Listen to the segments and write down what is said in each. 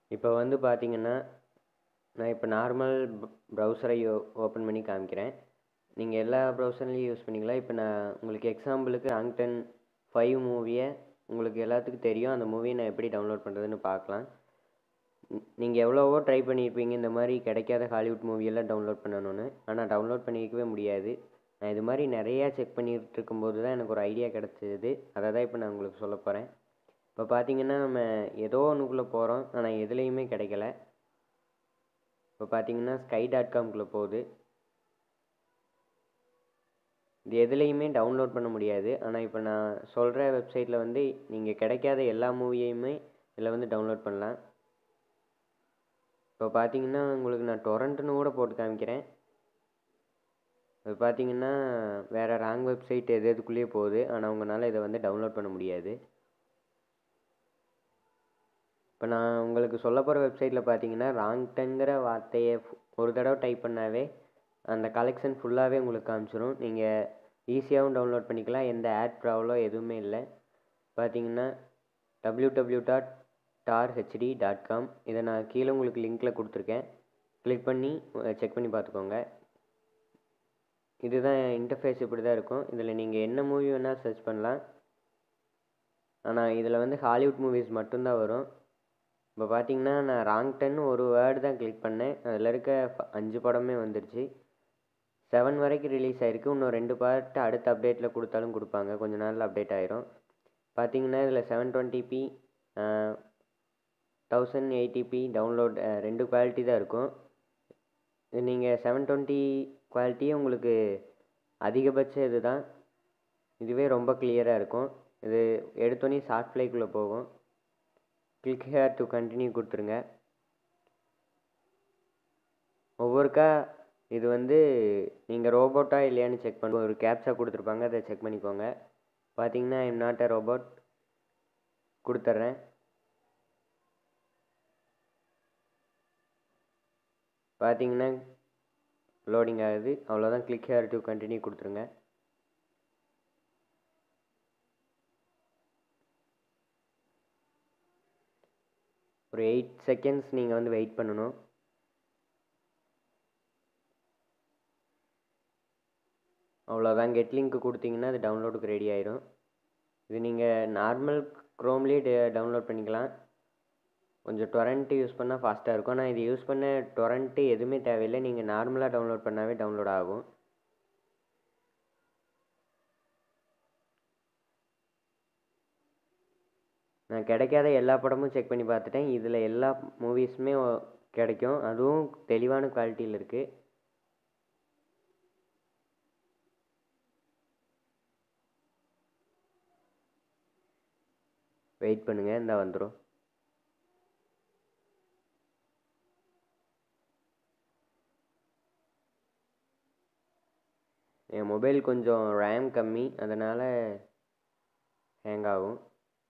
இப்போ வந்து பார்த்தீங்கன்னா நான் இப்போ நார்மல் ப்ரௌசரை ஓப்பன் பண்ணி காமிக்கிறேன் நீங்கள் எல்லா ப்ரௌசர்லேயும் யூஸ் பண்ணிக்கலாம் இப்போ நான் உங்களுக்கு எக்ஸாம்பிளுக்கு ஆங்டன் ஃபைவ் மூவியை உங்களுக்கு எல்லாத்துக்கும் தெரியும் அந்த மூவியை நான் எப்படி டவுன்லோட் பண்ணுறதுன்னு பார்க்கலாம் நீங்கள் எவ்வளவோ ட்ரை பண்ணியிருப்பீங்க இந்த மாதிரி கிடைக்காத ஹாலிவுட் மூவியெல்லாம் டவுன்லோட் பண்ணணும்னு ஆனால் டவுன்லோட் பண்ணிக்கவே முடியாது நான் இது மாதிரி நிறையா செக் பண்ணிட்டு இருக்கும்போது தான் எனக்கு ஒரு ஐடியா கிடச்சிது அதை தான் இப்போ நான் உங்களுக்கு சொல்ல போகிறேன் இப்போ பார்த்தீங்கன்னா நம்ம ஏதோ ஒன்றுக்குள்ளே போகிறோம் ஆனால் எதுலேயுமே கிடைக்கல இப்போ பார்த்தீங்கன்னா ஸ்கை டாட் காம்குள்ளே போகுது இது எதுலேயுமே டவுன்லோட் பண்ண முடியாது ஆனால் இப்போ நான் சொல்கிற வெப்சைட்டில் வந்து நீங்கள் கிடைக்காத எல்லா மூவியையுமே இதில் வந்து டவுன்லோட் பண்ணலாம் இப்போ பார்த்தீங்கன்னா உங்களுக்கு நான் டொரண்ட்டுன்னு கூட போட்டு காமிக்கிறேன் அது பார்த்தீங்கன்னா வேறு ராங் வெப்சைட் எது எதுக்குள்ளேயே போகுது ஆனால் உங்களால் இதை வந்து டவுன்லோட் பண்ண முடியாது இப்போ நான் உங்களுக்கு சொல்ல போகிற வெப்சைட்டில் பார்த்தீங்கன்னா ராங்டங்கிற வார்த்தையை ஒரு தடவை டைப் பண்ணாவே அந்த கலெக்ஷன் ஃபுல்லாகவே உங்களுக்கு காமிச்சிடும் நீங்கள் ஈஸியாகவும் டவுன்லோட் பண்ணிக்கலாம் எந்த ஆட் ப்ராப்ளம் எதுவுமே இல்லை பார்த்தீங்கன்னா W W dot tar HD dot com இதை நான் கீழே உங்களுக்கு லிங்க்கில் கொடுத்துருக்கேன் கிளிக் பண்ணி செக் பண்ணி பார்த்துக்கோங்க இதுதான் இன்டர்ஃபேஸ் இப்படி தான் இருக்கும் இதில் நீங்கள் என்ன மூவி வேணால் சர்ச் பண்ணலாம் ஆனால் இதில் வந்து ஹாலிவுட் மூவிஸ் மட்டும்தான் வரும் இப்போ பார்த்தீங்கன்னா நான் ராங்டன் ஒரு வேர்டு தான் கிளிக் பண்ணேன் அதில் இருக்க அஞ்சு படமே வந்துருச்சு செவன் வரைக்கும் ரிலீஸ் ஆகிருக்கு இன்னும் ரெண்டு பார்ட் அடுத்த அப்டேட்டில் கொடுத்தாலும் கொடுப்பாங்க கொஞ்ச நாளில் அப்டேட் ஆயிரும் பார்த்தீங்கன்னா இதில் seven twenty thousand eighty P download ரெண்டு குவாலிட்டி தான் இருக்கும் இது நீங்கள் செவன் டுவெண்ட்டி குவாலிட்டியே உங்களுக்கு அதிகபட்ச இது தான் இதுவே ரொம்ப கிளியராக இருக்கும் இது எடுத்தோன்னே ஷார்ட் ஃப்ளைக்குள்ளே போகும் கிளிக் ஹேர் டு கண்டினியூ கொடுத்துருங்க ஒவ்வொருக்கா இது வந்து நீங்கள் ரோபோட்டா இல்லையான்னு செக் பண்ண ஒரு கேப்சா கொடுத்துருப்பாங்க அதை செக் பண்ணிக்கோங்க பார்த்தீங்கன்னா ஐம் நாட் அ ரோபோட் கொடுத்துட்றேன் பார்த்தீங்கன்னா லோடிங் ஆகுது அவ்வளோதான் கிளிக் ஹேர் டு கண்டினியூ கொடுத்துருங்க ஒரு எயிட் செகண்ட்ஸ் நீங்கள் வந்து வெயிட் பண்ணணும் அவ்வளோதான் கெட் லிங்க் கொடுத்தீங்கன்னா அது டவுன்லோடுக்கு ரெடி ஆயிரும் இது நீங்கள் நார்மல் க்ரோம்லேயே டவுன்லோட் பண்ணிக்கலாம் கொஞ்சம் டொரண்ட்டு யூஸ் பண்ணால் ஃபாஸ்ட்டாக இருக்கும் ஆனால் இது யூஸ் பண்ண டொரண்ட்டு எதுவுமே தேவையில்லை நீங்கள் நார்மலாக டவுன்லோட் பண்ணாவே டவுன்லோட் ஆகும் நான் கிடைக்காத எல்லா படமும் செக் பண்ணி பார்த்துட்டேன் இதில் எல்லா மூவிஸுமே கிடைக்கும் அதுவும் தெளிவான குவாலிட்டியில் இருக்குது வெயிட் பண்ணுங்கள் இந்த வந்துடும் என் மொபைல் கொஞ்சம் ரேம் கம்மி அதனால் ஹேங் ஆகும்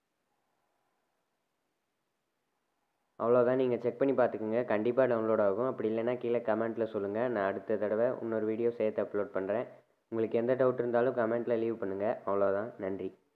அவ்வளோதான் நீங்கள் செக் பண்ணி பார்த்துக்குங்க கண்டிப்பாக டவுன்லோட் ஆகும் அப்படி இல்லைன்னா கீழே கமெண்ட்டில் சொல்லுங்கள் நான் அடுத்த தடவை இன்னொரு வீடியோ சேர்த்து அப்லோட் பண்ணுறேன் உங்களுக்கு எந்த டவுட் இருந்தாலும் கமெண்ட்டில் லீவ் பண்ணுங்கள் அவ்வளோதான் நன்றி